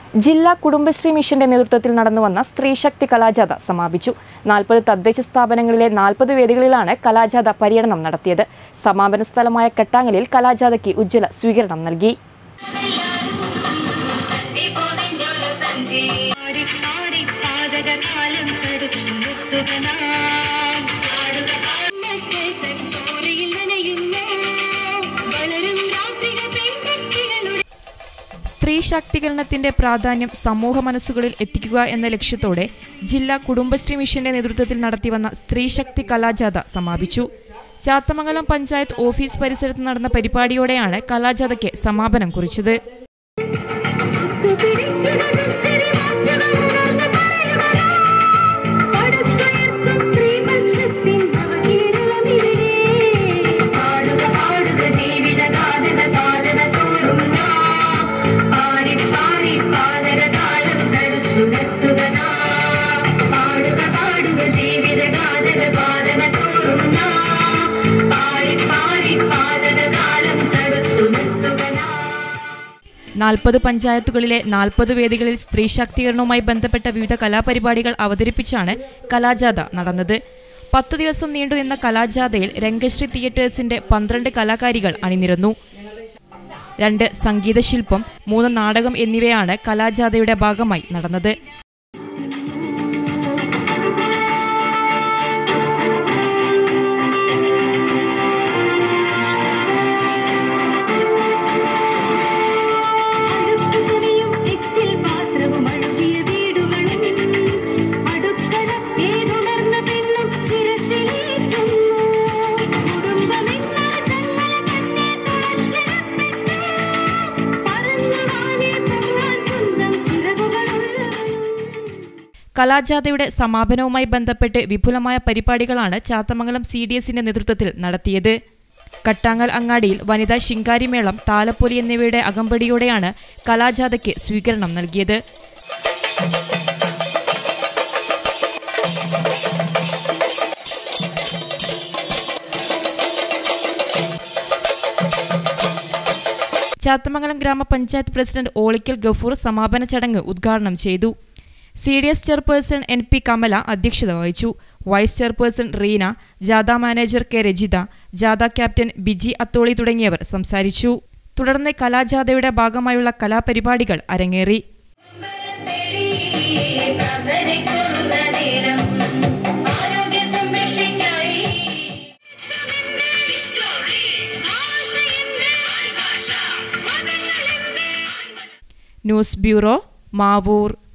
ജില്ലാ കുടുംബശ്രീ മിഷന്റെ നേതൃത്വത്തിൽ നടന്നുവന്ന സ്ത്രീശക്തി കലാജാഥ സമാപിച്ചു നാൽപ്പത് തദ്ദേശ സ്ഥാപനങ്ങളിലെ നാൽപ്പത് വേദികളിലാണ് കലാജാഥ പര്യടനം നടത്തിയത് സമാപന സ്ഥലമായ കെട്ടാങ്ങലിൽ കലാജാഥയ്ക്ക് ഉജ്ജ്വല സ്വീകരണം നൽകി സ്ത്രീ ശാക്തീകരണത്തിന്റെ പ്രാധാന്യം സമൂഹ മനസ്സുകളിൽ എത്തിക്കുക എന്ന ലക്ഷ്യത്തോടെ ജില്ലാ കുടുംബശ്രീ മിഷന്റെ നേതൃത്വത്തിൽ നടത്തിവന്ന സ്ത്രീശക്തി കലാജാഥ സമാപിച്ചു ചാത്തമംഗലം പഞ്ചായത്ത് ഓഫീസ് പരിസരത്ത് നടന്ന പരിപാടിയോടെയാണ് കലാജാഥയ്ക്ക് സമാപനം കുറിച്ചത് നാൽപ്പത് പഞ്ചായത്തുകളിലെ നാൽപ്പത് വേദികളിൽ സ്ത്രീ ശാക്തീകരണവുമായി ബന്ധപ്പെട്ട വിവിധ കലാപരിപാടികൾ അവതരിപ്പിച്ചാണ് കലാജാഥ നടന്നത് പത്ത് ദിവസം നീണ്ടുനിന്ന കലാജാഥയിൽ രംഗശ്രീ തിയേറ്റേഴ്സിന്റെ പന്ത്രണ്ട് കലാകാരികൾ അണിനിരന്നു രണ്ട് സംഗീതശില്പം മൂന്ന് നാടകം എന്നിവയാണ് കലാജാഥയുടെ ഭാഗമായി നടന്നത് കലാജാഥയുടെ സമാപനവുമായി ബന്ധപ്പെട്ട് വിപുലമായ പരിപാടികളാണ് ചാത്തമംഗലം സി ഡി എസിന്റെ നേതൃത്വത്തിൽ നടത്തിയത് കട്ടാങ്ങൽ അങ്ങാടിയിൽ വനിതാ ശിങ്കാരിമേളം താലപ്പൊലി എന്നിവയുടെ അകമ്പടിയോടെയാണ് കലാജാഥയ്ക്ക് സ്വീകരണം നൽകിയത് ചാത്തമംഗലം ഗ്രാമപഞ്ചായത്ത് പ്രസിഡന്റ് ഓളിക്കൽ ഗഫൂർ സമാപന ചടങ്ങ് ഉദ്ഘാടനം ചെയ്തു C D S chairperson N P Kamala അധ്യക്ഷത വഹിച്ചു വൈസ് ചെയർപേഴ്സൺ റീന ജാഥ മാനേജർ കെ രജിത ജാഥ ക്യാപ്റ്റൻ ബിജി അത്തോളി തുടങ്ങിയവർ സംസാരിച്ചു തുടർന്ന് കലാജാഥയുടെ ഭാഗമായുള്ള കലാപരിപാടികൾ അരങ്ങേറി ന്യൂസ് ബ്യൂറോ മാവൂർ